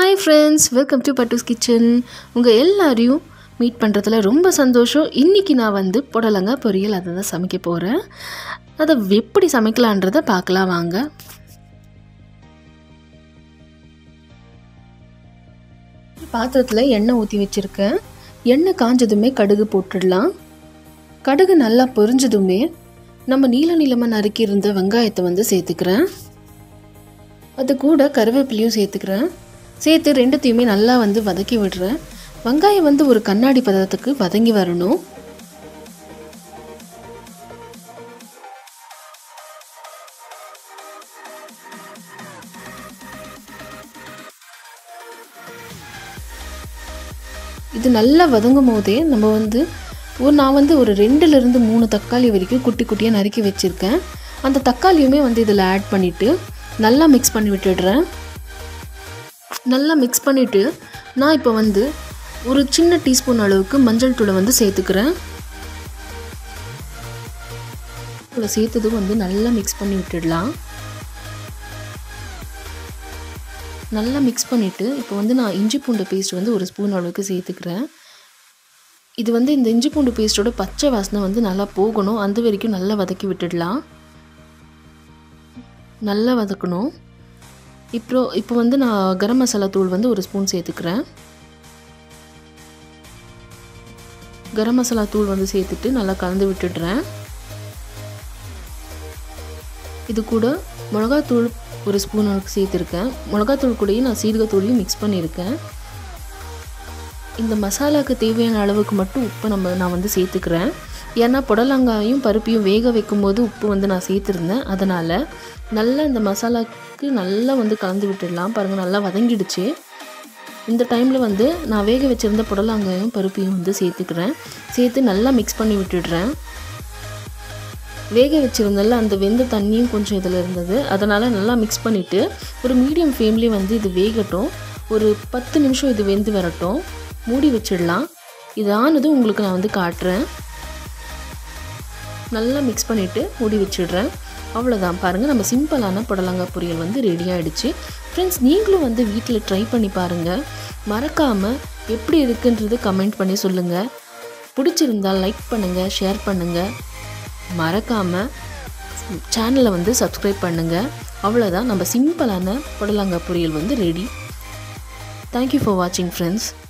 hi friends welcome to Pattus kitchen உங்கள் எல்லாரையும் meet பண்ணுறதுல ரொம்ப சந்தோஷம் இன்றைக்கி நான் வந்து புடலங்காய் பொரியல் அதை தான் சமைக்க போகிறேன் அதை எப்படி சமைக்கலான்றதை பார்க்கலாம் வாங்க பாத்திரத்தில் எண்ணெய் ஊற்றி வச்சுருக்கேன் எண்ணெய் காஞ்சதுமே கடுகு போட்டுடலாம் கடுகு நல்லா பொரிஞ்சதுமே நம்ம நீல நீளமாக நறுக்கி இருந்த வெங்காயத்தை வந்து சேர்த்துக்கிறேன் அது கூட கருவேப்பிலையும் சேர்த்துக்கிறேன் சேர்த்து ரெண்டுத்தையுமே நல்லா வந்து வதக்கி விடுறேன் வெங்காயம் வந்து ஒரு கண்ணாடி பதத்துக்கு வதங்கி வரணும் இது நல்லா வதங்கும் போதே நம்ம வந்து ஒரு நான் வந்து ஒரு ரெண்டுலேருந்து மூணு தக்காளி வரைக்கும் குட்டி குட்டியாக நறுக்கி வச்சுருக்கேன் அந்த தக்காளியுமே வந்து இதில் ஆட் பண்ணிவிட்டு நல்லா மிக்ஸ் பண்ணி விட்டுடுறேன் நல்லா மிக்ஸ் பண்ணிவிட்டு நான் இப்போ வந்து ஒரு சின்ன டீஸ்பூன் அளவுக்கு மஞ்சள் தூளை வந்து சேர்த்துக்கிறேன் இதில் சேர்த்ததும் வந்து நல்லா மிக்ஸ் பண்ணி விட்டுடலாம் நல்லா மிக்ஸ் பண்ணிவிட்டு இப்போ வந்து நான் இஞ்சி பூண்டு பேஸ்ட் வந்து ஒரு ஸ்பூன் அளவுக்கு சேர்த்துக்கிறேன் இது வந்து இந்த இஞ்சி பூண்டு பேஸ்ட்டோட பச்சை வாசனை வந்து நல்லா போகணும் அந்த வரைக்கும் நல்லா வதக்கி விட்டுடலாம் நல்லா வதக்கணும் இப்போ இப்போ வந்து நான் கரம் மசாலா தூள் வந்து ஒரு ஸ்பூன் சேர்த்துக்கிறேன் கரம் மசாலா தூள் வந்து சேர்த்துட்டு நல்லா கலந்து விட்டுடுறேன் இது கூட மிளகாத்தூள் ஒரு ஸ்பூன் அளவுக்கு சேர்த்துருக்கேன் மிளகாத்தூள் கூடயும் நான் சீரகத்தூளையும் மிக்ஸ் பண்ணியிருக்கேன் இந்த மசாலாவுக்கு தேவையான அளவுக்கு மட்டும் உப்பு நம்ம நான் வந்து சேர்த்துக்கிறேன் ஏன்னா புடலங்காயும் பருப்பையும் வேக வைக்கும் போது உப்பு வந்து நான் சேர்த்துருந்தேன் அதனால் நல்லா இந்த மசாலாவுக்கு நல்லா வந்து கலந்து விட்டுடலாம் பாருங்கள் நல்லா வதங்கிடுச்சு இந்த டைமில் வந்து நான் வேக வச்சுருந்த புடலங்காயும் பருப்பையும் வந்து சேர்த்துக்கிறேன் சேர்த்து நல்லா மிக்ஸ் பண்ணி விட்டுடுறேன் வேக வச்சுருந்தால அந்த வெந்த தண்ணியும் கொஞ்சம் இதில் இருந்தது அதனால் நல்லா மிக்ஸ் பண்ணிவிட்டு ஒரு மீடியம் ஃப்ளேம்லேயே வந்து இது வேகட்டும் ஒரு பத்து நிமிஷம் இது வெந்து வரட்டும் மூடி வச்சிடலாம் இது ஆனதும் உங்களுக்கு நான் வந்து காட்டுறேன் நல்லா மிக்ஸ் பண்ணிவிட்டு மூடி வச்சிடுறேன் அவ்வளோதான் பாருங்கள் நம்ம சிம்பிளான புடலங்காய் பொரியல் வந்து ரெடி ஆகிடுச்சு ஃப்ரெண்ட்ஸ் நீங்களும் வந்து வீட்டில் ட்ரை பண்ணி பாருங்கள் மறக்காமல் எப்படி இருக்குன்றது கமெண்ட் பண்ணி சொல்லுங்கள் பிடிச்சிருந்தால் லைக் பண்ணுங்கள் ஷேர் பண்ணுங்கள் மறக்காமல் சேனலை வந்து சப்ஸ்கிரைப் பண்ணுங்கள் அவ்வளோதான் நம்ம சிம்பிளான புடலங்காய் பொரியல் வந்து ரெடி தேங்க்யூ ஃபார் வாட்சிங் ஃப்ரெண்ட்ஸ்